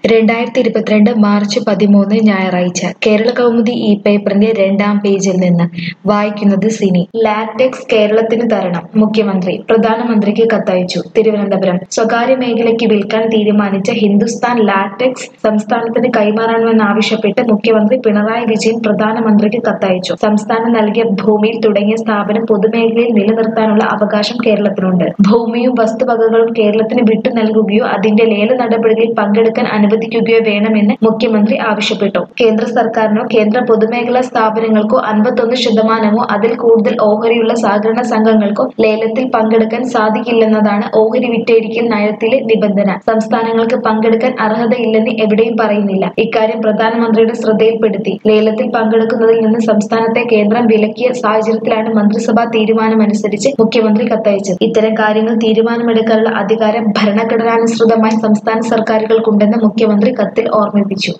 രണ്ടായിരത്തി ഇരുപത്തിരണ്ട് മാർച്ച് പതിമൂന്ന് ഞായറാഴ്ച കേരള കൗമുദി ഇ പേപ്പറിന്റെ രണ്ടാം പേജിൽ നിന്ന് വായിക്കുന്നത് സിനി ലാറ്റക്സ് കേരളത്തിന് തരണം മുഖ്യമന്ത്രി പ്രധാനമന്ത്രിക്ക് കത്തയച്ചു തിരുവനന്തപുരം സ്വകാര്യ മേഖലയ്ക്ക് വിൽക്കാൻ തീരുമാനിച്ച ഹിന്ദുസ്ഥാൻ ലാറ്റക്സ് സംസ്ഥാനത്തിന് കൈമാറണമെന്നാവശ്യപ്പെട്ട് മുഖ്യമന്ത്രി പിണറായി വിജയൻ പ്രധാനമന്ത്രിക്ക് കത്തയച്ചു സംസ്ഥാനം നൽകിയ ഭൂമിയിൽ തുടങ്ങിയ സ്ഥാപനം പൊതുമേഖലയിൽ നിലനിർത്താനുള്ള അവകാശം കേരളത്തിനുണ്ട് ഭൂമിയും വസ്തുവകകളും കേരളത്തിന് വിട്ടു നൽകുകയോ അതിന്റെ ലേല നടപടികളിൽ പങ്കെടുക്കാൻ അനുവദിക്കുകയോ വേണമെന്ന് മുഖ്യമന്ത്രി ആവശ്യപ്പെട്ടു കേന്ദ്ര സർക്കാരിനോ കേന്ദ്ര പൊതുമേഖലാ സ്ഥാപനങ്ങൾക്കോ അൻപത്തൊന്ന് ശതമാനമോ അതിൽ കൂടുതൽ ഓഹരിയുള്ള സഹകരണ സംഘങ്ങൾക്കോ ലേലത്തിൽ പങ്കെടുക്കാൻ സാധിക്കില്ലെന്നതാണ് ഓഹരി വിറ്റഴിക്കൽ നയത്തിലെ നിബന്ധന സംസ്ഥാനങ്ങൾക്ക് പങ്കെടുക്കാൻ അർഹതയില്ലെന്ന് എവിടെയും പറയുന്നില്ല ഇക്കാര്യം പ്രധാനമന്ത്രിയുടെ ശ്രദ്ധയിൽപ്പെടുത്തി ലേലത്തിൽ പങ്കെടുക്കുന്നതിൽ നിന്ന് സംസ്ഥാനത്തെ കേന്ദ്രം വിലക്കിയ സാഹചര്യത്തിലാണ് മന്ത്രിസഭാ തീരുമാനമനുസരിച്ച് മുഖ്യമന്ത്രി കത്തയച്ചത് ഇത്തരം കാര്യങ്ങൾ തീരുമാനമെടുക്കാനുള്ള അധികാരം ഭരണഘടനാനുസൃതമായി സംസ്ഥാന സർക്കാരുകൾക്കുണ്ടെന്ന് മുഖ്യമന്ത്രി കത്തിൽ ഓർമ്മിപ്പിച്ചു